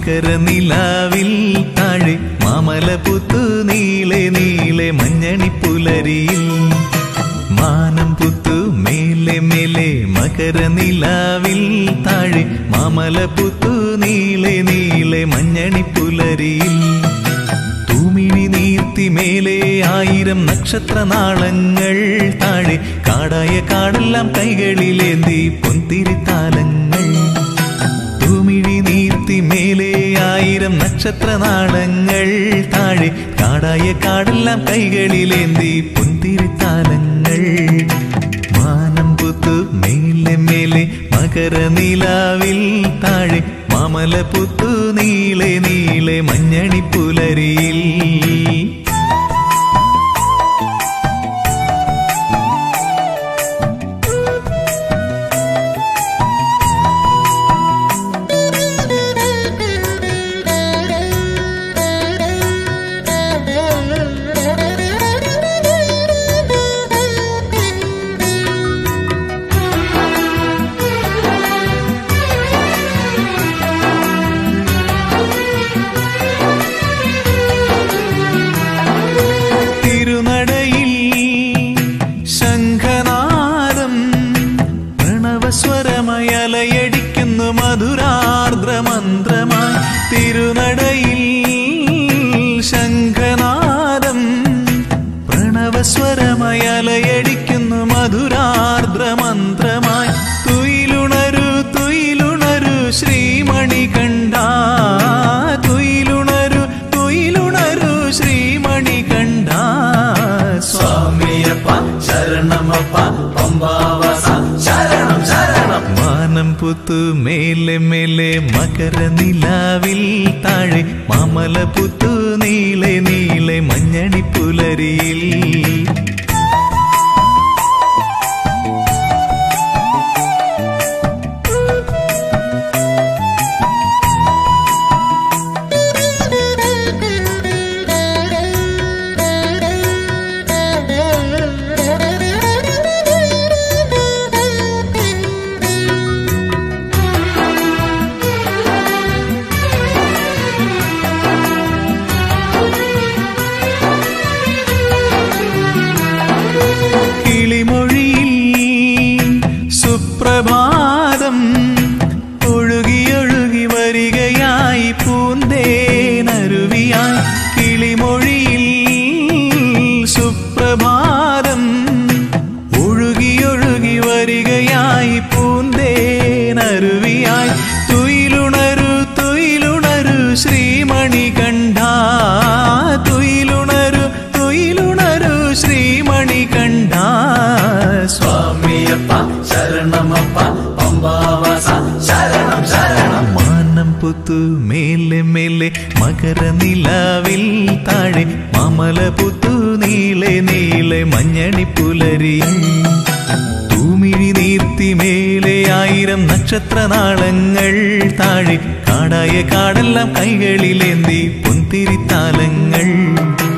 മകരനിലാവിൽ താഴെ മാമല പുത്തു നീളെ നീളെ മഞ്ഞണി പുലരിയിൽ മാനം പുത്തു മേലെ മേലെ മകരനിലാവിൽ താഴെ മാമല പുത്തു നീളെ നീളെ മഞ്ഞണി പുലരിയിൽ തൂമിഴി നീർത്തി മേലെ ആയിരം നക്ഷത്രനാളങ്ങൾ താഴെ കാടായ കാടെല്ലാം കൈകളിലേന്തി പൊന്തിരിത്താലങ്ങൾ തൂമിഴി നീർത്തി മേലെ ആയിരം നക്ഷത്രനാളങ്ങൾ താഴെ കാടായ കാടെല്ലാം കൈകളിലേന്തി പൊന്തിരിത്താലങ്ങൾ മാനം പുത്തു മേലെ മേലെ മകരനിലാവിൽ താഴെ മാമല പുത്തു നീളെ നീളെ മഞ്ഞണി പുലരിയിൽ തിരുനടയിൽ ശംഖനാദം പ്രണവസ്വരമയലയടിക്കുന്നു മധുരാർദ്രമന്ത്രമായി തിരുനടയിൽ ശംഖനാദം പ്രണവസ്വരമയലയടിക്കുന്നു മധുരാർദ്രമന്ത്രമായി തുയിലുണരു തുയിലുണരു ശ്രീമണി കണ്ട തുയിലുണരു തുയിലുണരു ശ്രീമണി കണ്ട സ്വാമിയപ്പ ശരണമപ്പ പമ്പാവസ ശരണം ശരണം മാനം പുത്തു മേലെ മേലെ മകരനിലാവിൽ താഴെ മാമല പുത്തു നീളെ നീളെ മഞ്ഞണി പുലരിയിൽ കിളിമൊഴിയിൽ സുപ്രഭാതം ഒഴുകിയൊഴുകി വരികയായി പൂന്തേനരുവിയായി കിളിമൊഴിയിൽ സുപ്രഭാതം ഒഴുകിയൊഴുകി വരികയായി പൂന്തേനരുവിയായി തുയിലുണരു തുയിലുണരു ശ്രീമണി കണ്ട തുയിലുണരു തുയിലുണരു ശ്രീമണി കണ്ട സ്വാമിയപ്പ ശരണമപ്പ പമ്പാവസ ശരണം ശരണം മാനം പുത്തു മേലെ മേലെ മകരനിലാവിൽ താഴെ മാമല പുത്തു നീളെ നീളെ മഞ്ഞണി പുലരി തൂമിഴി നീർത്തി മേലെ ആയിരം നക്ഷത്രനാളങ്ങൾ താഴെ കാടായ കാടെല്ലാം കൈകളിലേന്തി പൊന്തിരിത്താലങ്ങൾ